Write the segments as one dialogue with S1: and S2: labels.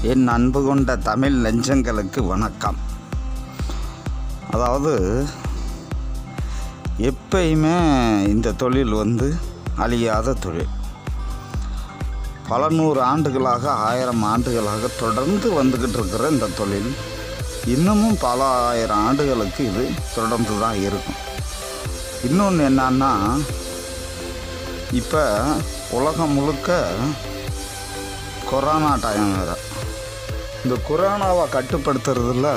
S1: என் அன்பு கொண்ட தமிழ் நெஞ்சங்களுக்கு வணக்கம் அதாவது எப்பயுமே இந்த தொழில் வந்து அழியாத தொழில் பல நூறு ஆண்டுகளாக ஆயிரம் ஆண்டுகளாக தொடர்ந்து வந்துக்கிட்டு இருக்கிற இந்த தொழில் இன்னமும் பல ஆயிரம் ஆண்டுகளுக்கு இது தொடர்ந்து தான் இருக்கும் இன்னொன்று என்னன்னா இப்போ உலகம் முழுக்க கொரோனா டைம் வேறு இந்த கொரோனாவை கட்டுப்படுத்துறதுல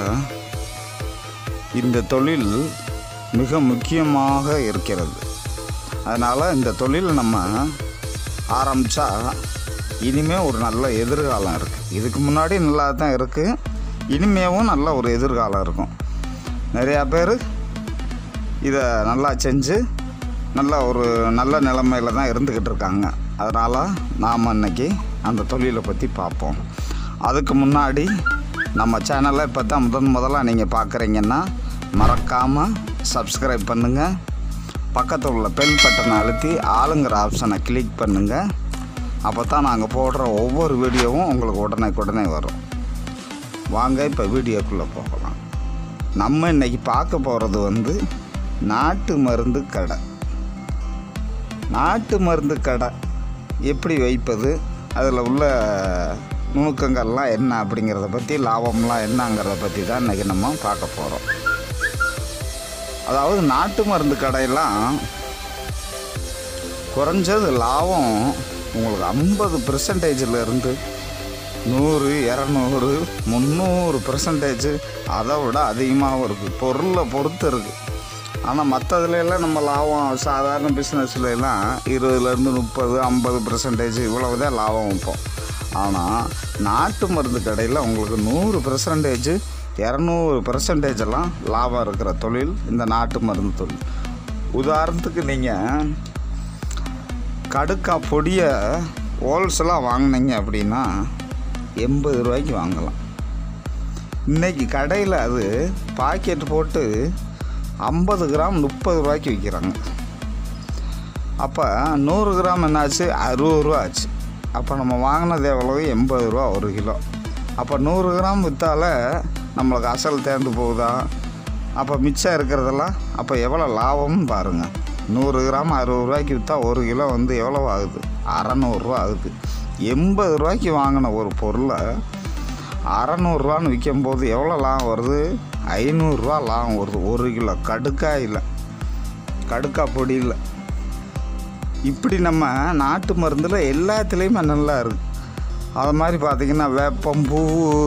S1: இந்த தொழில் மிக முக்கியமாக இருக்கிறது அதனால் இந்த தொழில் நம்ம ஆரம்பித்தா இனிமேல் ஒரு நல்ல எதிர்காலம் இருக்குது இதுக்கு முன்னாடி நல்லா தான் இருக்குது இனிமேவும் நல்ல ஒரு எதிர்காலம் இருக்கும் நிறையா பேர் இதை நல்லா செஞ்சு நல்ல ஒரு நல்ல நிலமையில தான் இருந்துக்கிட்டு இருக்காங்க அதனால் நாம் இன்னைக்கு அந்த தொழிலை பற்றி பார்ப்போம் அதுக்கு முன்னாடி நம்ம சேனலை இப்போ தான் முதன் முதலாக நீங்கள் பார்க்குறீங்கன்னா மறக்காமல் சப்ஸ்கிரைப் பண்ணுங்கள் பக்கத்தில் உள்ள பெல் பட்டனை அழுத்தி ஆளுங்கிற ஆப்ஷனை கிளிக் பண்ணுங்கள் அப்போ தான் நாங்கள் போடுற ஒவ்வொரு வீடியோவும் உங்களுக்கு உடனே உடனே வரும் வாங்க இப்போ வீடியோக்குள்ளே போகலாம் நம்ம இன்னைக்கு பார்க்க போகிறது வந்து நாட்டு மருந்து கடை நாட்டு மருந்து கடை எப்படி வைப்பது அதில் உள்ள நுணுக்கங்கள்லாம் என்ன அப்படிங்கிறத பற்றி லாபம்லாம் என்னங்கிறத பற்றி தான் இன்றைக்கி நம்ம பார்க்க போகிறோம் அதாவது நாட்டு மருந்து கடையெல்லாம் குறைஞ்சது லாபம் உங்களுக்கு ஐம்பது பெர்சன்டேஜில் இருந்து நூறு இரநூறு முந்நூறு பெர்சன்டேஜ் அதை விட அதிகமாகவும் இருக்குது பொருளை பொறுத்து இருக்குது ஆனால் மற்றதுல எல்லாம் நம்ம லாபம் சாதாரண பிஸ்னஸ்ல எல்லாம் இருபதுலேருந்து முப்பது ஐம்பது பெர்சன்டேஜ் இவ்வளவு தான் லாபம் வைப்போம் ஆனால் நாட்டு மருந்து கடையில் உங்களுக்கு நூறு பெர்சன்டேஜ் இரநூறு பெர்சன்டேஜ் எல்லாம் லாபம் இருக்கிற தொழில் இந்த நாட்டு மருந்து தொழில் உதாரணத்துக்கு நீங்கள் கடுக்கா பொடியை ஹோல்சேலாக வாங்கினீங்க அப்படின்னா எண்பது ரூபாய்க்கு வாங்கலாம் இன்றைக்கி கடையில் அது பாக்கெட் போட்டு ஐம்பது கிராம் முப்பது ரூபாய்க்கு விற்கிறாங்க அப்போ நூறு கிராம் என்னாச்சு அறுபது ரூபா ஆச்சு அப்போ நம்ம வாங்கினது எவ்வளவு எண்பது ரூபா ஒரு கிலோ அப்போ நூறு கிராம் விற்றால நம்மளுக்கு அசல் தேர்ந்து போகுதா அப்போ மிச்சம் இருக்கிறதெல்லாம் அப்போ எவ்வளோ லாபம்னு பாருங்கள் நூறு கிராம் அறுபது ரூபாய்க்கு விற்றா ஒரு கிலோ வந்து எவ்வளோ ஆகுது அறநூறுரூவா ஆகுது எண்பது ரூபாய்க்கு வாங்கின ஒரு பொருளை அறநூறுரூவான்னு விற்கும்போது எவ்வளோ லாபம் வருது ஐநூறுரூவா லாபம் வருது ஒரு கிலோ கடுக்காயில் கடுக்கா பொடியில் இப்படி நம்ம நாட்டு மருந்தில் எல்லாத்துலேயுமே நல்லா இருக்குது அது மாதிரி பார்த்திங்கன்னா வேப்பம்பூ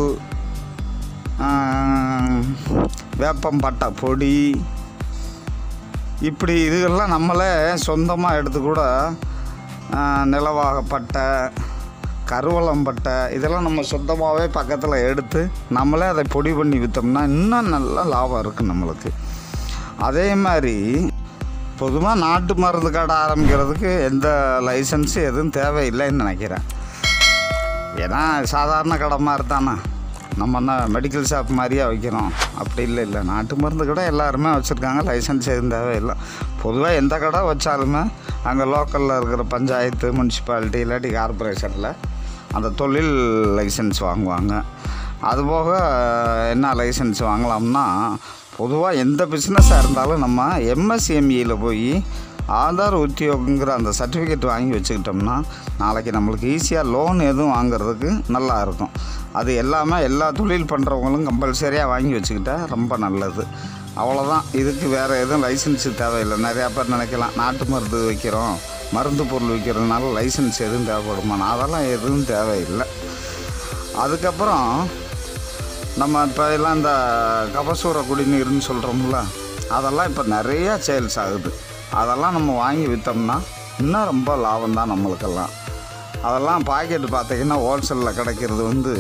S1: வேப்பம்பட்டை பொடி இப்படி இதுகள்லாம் நம்மளே சொந்தமாக எடுத்து கூட நிலவாகப்பட்டை கருவளம்பட்டை இதெல்லாம் நம்ம சொந்தமாகவே பக்கத்தில் எடுத்து நம்மளே அதை பொடி பண்ணி விற்றோம்னா இன்னும் நல்ல லாபம் இருக்குது நம்மளுக்கு அதே மாதிரி பொதுவாக நாட்டு மருந்து கடை ஆரம்பிக்கிறதுக்கு எந்த லைசன்ஸு எதுவும் தேவையில்லைன்னு நினைக்கிறேன் ஏன்னா சாதாரண கடை மாதிரி தானே நம்ம என்ன மெடிக்கல் ஷாப் மாதிரியே வைக்கிறோம் அப்படி இல்லை இல்லை நாட்டு மருந்து கடை எல்லாருமே வச்சுருக்காங்க லைசன்ஸ் எதுவும் தேவையில்லை பொதுவாக எந்த கடை வச்சாலுமே அங்கே லோக்கலில் இருக்கிற பஞ்சாயத்து முனிசிபாலிட்டி இல்லாட்டி கார்பரேஷனில் அந்த தொழில் லைசன்ஸ் வாங்குவாங்க அதுபோக என்ன லைசன்ஸ் வாங்கலாம்னா பொதுவாக எந்த பிஸ்னஸாக இருந்தாலும் நம்ம எம்எஸ்எம்இயில் போய் ஆதார் உத்தியோகங்கிற அந்த சர்டிஃபிகேட் வாங்கி வச்சுக்கிட்டோம்னா நாளைக்கு நம்மளுக்கு ஈஸியாக லோன் எதுவும் வாங்குறதுக்கு நல்லா இருக்கும் அது எல்லாமே எல்லா தொழில் பண்ணுறவங்களும் கம்பல்சரியாக வாங்கி வச்சுக்கிட்டா ரொம்ப நல்லது அவ்வளோதான் இதுக்கு வேறு எதுவும் லைசன்ஸு தேவையில்லை நிறையா பேர் நினைக்கலாம் நாட்டு மருந்து வைக்கிறோம் மருந்து பொருள் விற்கிறதுனால லைசன்ஸ் எதுவும் தேவைப்படுமா அதெல்லாம் எதுவும் தேவையில்லை அதுக்கப்புறம் நம்ம இப்போ எல்லாம் இந்த கபசூர குடிநீர்னு சொல்கிறோம்ல அதெல்லாம் இப்போ நிறையா சேல்ஸ் ஆகுது அதெல்லாம் நம்ம வாங்கி விற்றோம்னா இன்னும் ரொம்ப லாபம் தான் நம்மளுக்கெல்லாம் அதெல்லாம் பாக்கெட் பார்த்தீங்கன்னா ஹோல்சேலில் கிடைக்கிறது வந்து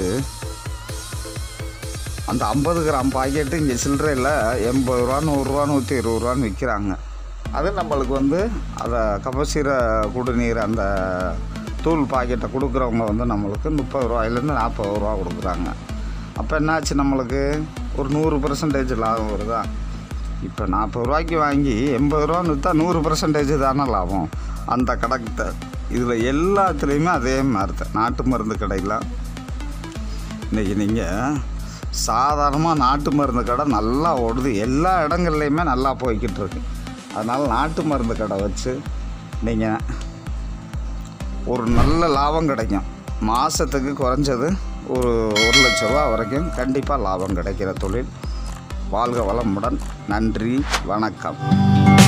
S1: அந்த ஐம்பது கிராம் பாக்கெட்டு இங்கே சில்லறையில் எண்பது ரூபா நூறுரூவா நூற்றி இருபது ரூபான்னு விற்கிறாங்க அது நம்மளுக்கு வந்து அதை கபசீர குடிநீர் அந்த தூள் பாக்கெட்டை கொடுக்குறவங்க வந்து நம்மளுக்கு முப்பது ரூபாயிலேருந்து நாற்பது ரூபா கொடுக்குறாங்க அப்போ என்னாச்சு நம்மளுக்கு ஒரு நூறு பர்சன்டேஜ் லாபம் வருதா இப்போ நாற்பது ரூபாய்க்கு வாங்கி எண்பது ரூபான்னு விற்றா நூறு பர்சன்டேஜ் தானே லாபம் அந்த கணக்கு இதில் எல்லாத்துலேயுமே அதே மாதிரி தான் நாட்டு மருந்து கடையில் இன்றைக்கி நீங்கள் சாதாரணமாக நாட்டு மருந்து கடை நல்லா ஓடுது எல்லா இடங்கள்லையுமே நல்லா போய்கிட்டு இருக்கு அதனால் நாட்டு மருந்து கடை வச்சு நீங்கள் ஒரு நல்ல லாபம் கிடைக்கும் மாதத்துக்கு குறைஞ்சது ஒரு ஒரு லட்ச ரூபா வரைக்கும் கண்டிப்பாக லாபம் கிடைக்கிற தொழில் வாழ்க வளமுடன் நன்றி வணக்கம்